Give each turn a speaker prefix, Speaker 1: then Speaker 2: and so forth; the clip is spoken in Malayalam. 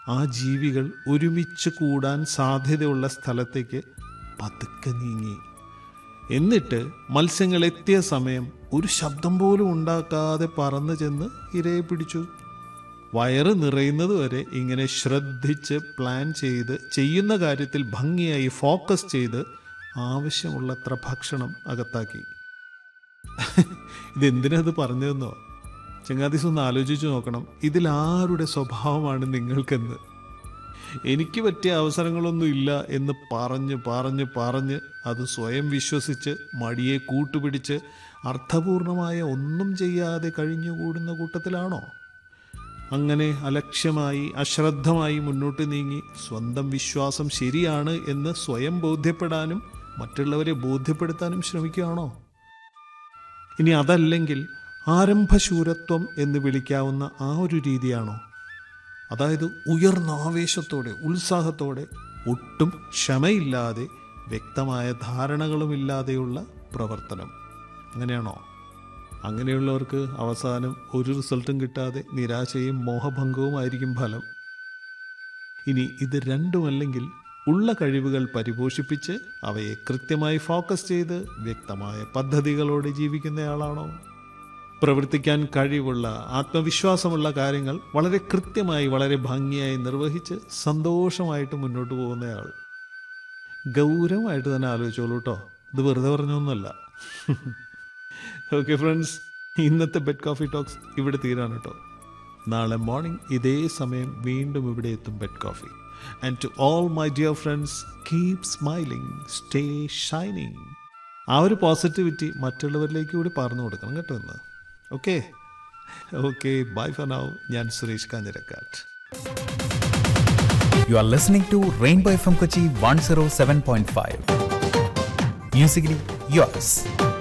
Speaker 1: ആ ജീവികൾ ഒരുമിച്ച് കൂടാൻ സാധ്യതയുള്ള സ്ഥലത്തേക്ക് പതുക്കെ നീങ്ങി എന്നിട്ട് മത്സ്യങ്ങൾ എത്തിയ സമയം ഒരു ശബ്ദം പോലും ഉണ്ടാക്കാതെ പറന്നു ചെന്ന് ഇരയെ പിടിച്ചു വയറ് നിറയുന്നത് വരെ ഇങ്ങനെ ശ്രദ്ധിച്ച് പ്ലാൻ ചെയ്ത് ചെയ്യുന്ന കാര്യത്തിൽ ഭംഗിയായി ഫോക്കസ് ചെയ്ത് ആവശ്യമുള്ളത്ര ഭക്ഷണം അകത്താക്കി ഇതെന്തിനത് പറഞ്ഞതെന്നോ ചങ്ങാതിസ് ഒന്ന് ആലോചിച്ച് നോക്കണം ഇതിൽ ആരുടെ സ്വഭാവമാണ് നിങ്ങൾക്കെന്ന് എനിക്ക് പറ്റിയ അവസരങ്ങളൊന്നും ഇല്ല എന്ന് പറഞ്ഞ് പറഞ്ഞ് പറഞ്ഞ് അത് സ്വയം വിശ്വസിച്ച് മടിയെ കൂട്ടുപിടിച്ച് അർത്ഥപൂർണമായ ഒന്നും ചെയ്യാതെ കഴിഞ്ഞുകൂടുന്ന കൂട്ടത്തിലാണോ അങ്ങനെ അലക്ഷ്യമായി അശ്രദ്ധമായി മുന്നോട്ട് നീങ്ങി സ്വന്തം വിശ്വാസം ശരിയാണ് എന്ന് സ്വയം ബോധ്യപ്പെടാനും മറ്റുള്ളവരെ ബോധ്യപ്പെടുത്താനും ശ്രമിക്കുകയാണോ ഇനി അതല്ലെങ്കിൽ ആരംഭശൂരത്വം എന്ന് വിളിക്കാവുന്ന ആ ഒരു രീതിയാണോ അതായത് ഉയർന്ന ആവേശത്തോടെ ഉത്സാഹത്തോടെ ഒട്ടും ക്ഷമയില്ലാതെ വ്യക്തമായ ധാരണകളുമില്ലാതെയുള്ള പ്രവർത്തനം അങ്ങനെയാണോ അങ്ങനെയുള്ളവർക്ക് അവസാനം ഒരു റിസൾട്ടും കിട്ടാതെ നിരാശയും മോഹഭംഗവുമായിരിക്കും ഫലം ഇനി ഇത് രണ്ടുമല്ലെങ്കിൽ ഉള്ള കഴിവുകൾ പരിപോഷിപ്പിച്ച് അവയെ കൃത്യമായി ഫോക്കസ് ചെയ്ത് വ്യക്തമായ പദ്ധതികളോടെ ജീവിക്കുന്നയാളാണോ പ്രവർത്തിക്കാൻ കഴിവുള്ള ആത്മവിശ്വാസമുള്ള കാര്യങ്ങൾ വളരെ കൃത്യമായി വളരെ ഭംഗിയായി നിർവഹിച്ച് സന്തോഷമായിട്ട് മുന്നോട്ട് പോകുന്നയാൾ ഗൗരവമായിട്ട് തന്നെ ആലോചിച്ചോളൂ കേട്ടോ ഇത് വെറുതെ പറഞ്ഞൊന്നുമല്ല ഓക്കെ ഫ്രണ്ട്സ് ഇന്നത്തെ ബെഡ് കോഫി ടോക്സ് ഇവിടെ തീരാണ് കേട്ടോ നാളെ മോർണിംഗ് ഇതേ സമയം വീണ്ടും ഇവിടെ എത്തും bed coffee and to all my dear friends keep smiling stay shining ആ ഒരു പോസിറ്റിവിറ്റി മറ്റുള്ളവരിലേക്ക് കൂടി പറഞ്ഞു കൊടുക്കണം കേട്ടോ ഇന്ന് okay okay bye for now ഞാൻ Suresh Kanjirakkattu
Speaker 2: You are listening to Rainbow FM Kochi 107.5. Musically yours.